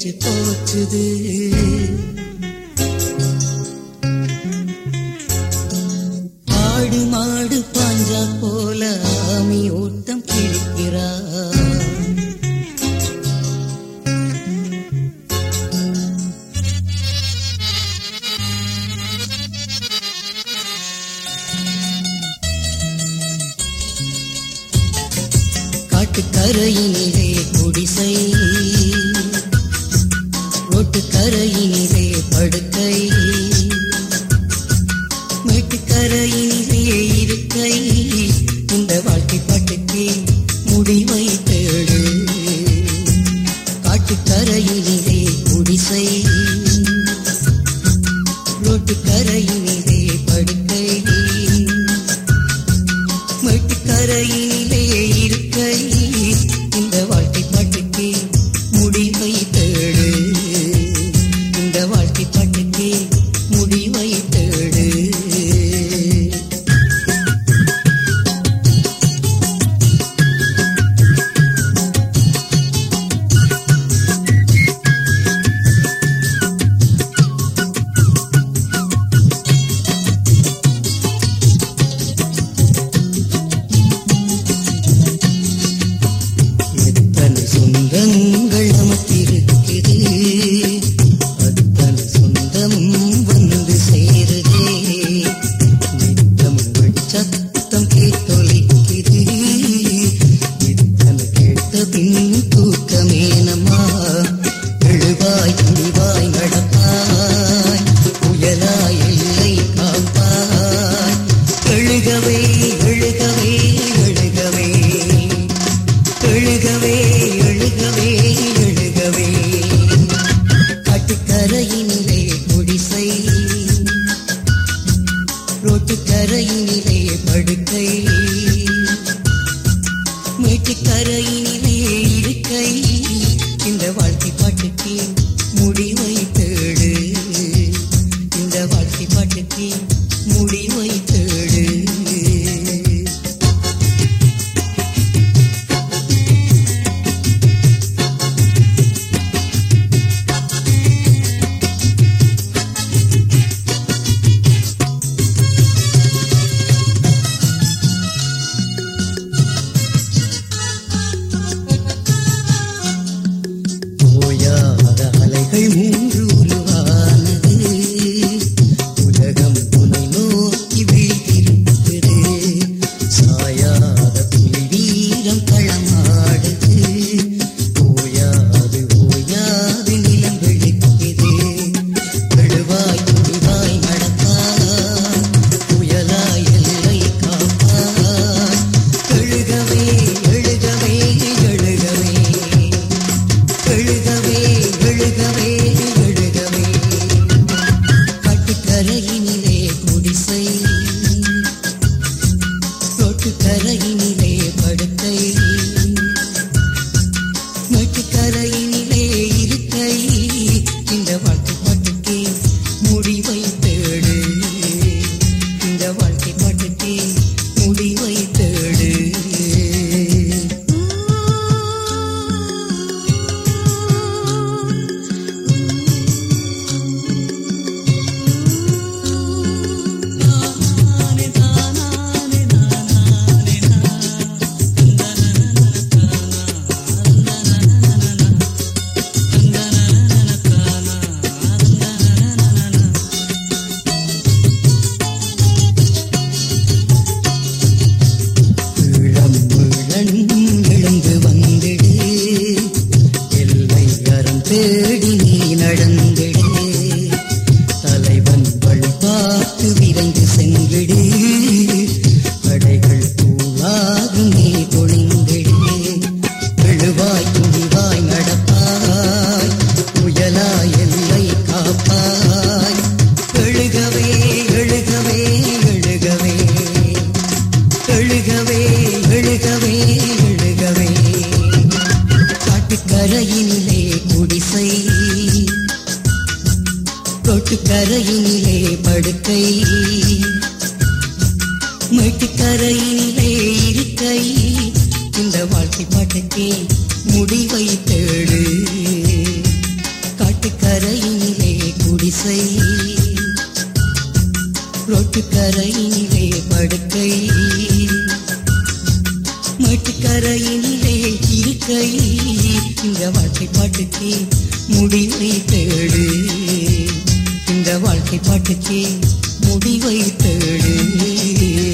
பேச்சு போச்சுது ஆடு மாடு பாஞ்சா போல ஆமி ஓட்டம் கிழிக்கிறா காட்டுக்கரையினிலே குடிசை ரோட்டுக்கரையினிலே படுக்கை மேட்டுக்கரையினிலே இருக்கை இந்த வாழ்க்கை பாட்டுக்கு முடிவை தேடு காட்டுக்கரையினிலே குடிசை ரோட்டுக்கரையினிலே படுக்கை மேட்டுக்கரையிலே இருக்கை இந்த வாழ்க்கை பாட்டுக்கு முடிவை தேடு இந்த வாழ்க்கை பாட்டுக்கு முடிவை தேடு எத்தனை சொந்தங்கள் நமக்கு இருக்குது அத்தனை சொந்தமும் வந்து சேருதே நித்தமும் சத்தம் கேட்டொலிக்குது இத்தனை கேட்ட பின் தூக்கமேனம்மா எழுவாய் துணிவாய் நடப்பாய் புயலாய் எல்லை காப்பாய் எழுகவே எழுகவே எழுகவே எழுகவே எழுகவே எழுகவே காட்டுக்கரையினிலே குடிசை ரோட்டுக்கரையினிலே படுக்கை மேட்டுக்கரையினிலே இருக்கை இந்த வாழ்க்கை பாட்டுக்கு முடிவை தேடு இந்த வாழ்க்கை பாட்டுக்கு முடிவை தேடு ஓயாத அலைகள் மூன்று உருவானது உலகம் உனை நோக்கி விழித்திருக்குது சாயாத புலி வீரம் களமாடுது ஓயாது ஓயாது நிலம் வெளுக்குது எழுவாய் துணிவாய் நடப்பாய் புயலாய் எல்லை காப்பாய் எழுகவே எழுகவே எழுகவே எழுகவே எழுகவே எழுகவே காட்டுக்கரையினிலே குடிசை ரோட்டுக்கரையினிலே படுக்கை மேட்டுக்கரையினிலே இருக்கை இந்த வாழ்க்கை பாட்டுக்கு முடிவை தேடு இந்த வாழ்க்கை பாட்டுக்கு முடிவை தேடு இளம் இளம் எழுந்து வந்திடு எல்லை அறம் தேடி நீ நடந்திடு தலைவன் வழிபாட்டு விரைந்து சென்றிடு தடைகள் தூளாகும் நீ பொழிந்திடு எழுவாய் துணிவாய் நடப்பாய் புயலாய் எல்லை காப்பாய் எழுகவே எழுகவே எழுகவே எழுகவே எழுகவே எழுகவே காட்டுக்கரையினிலே குடிசை ரோட்டுக்கரையினிலே படுக்கை மேட்டுக்கரையினிலே இருக்கை இந்த வாழ்க்கை பாட்டுக்கே முடிவை தேடு ரோட்டுக்கரையினிலே படுக்கை மட்டுக்கரையினிலே இருக்கை இந்த வாழ்க்கை பாட்டுக்கே முடிவை தேடு இந்த வாழ்க்கை பாட்டுக்கே முடிவை தேடு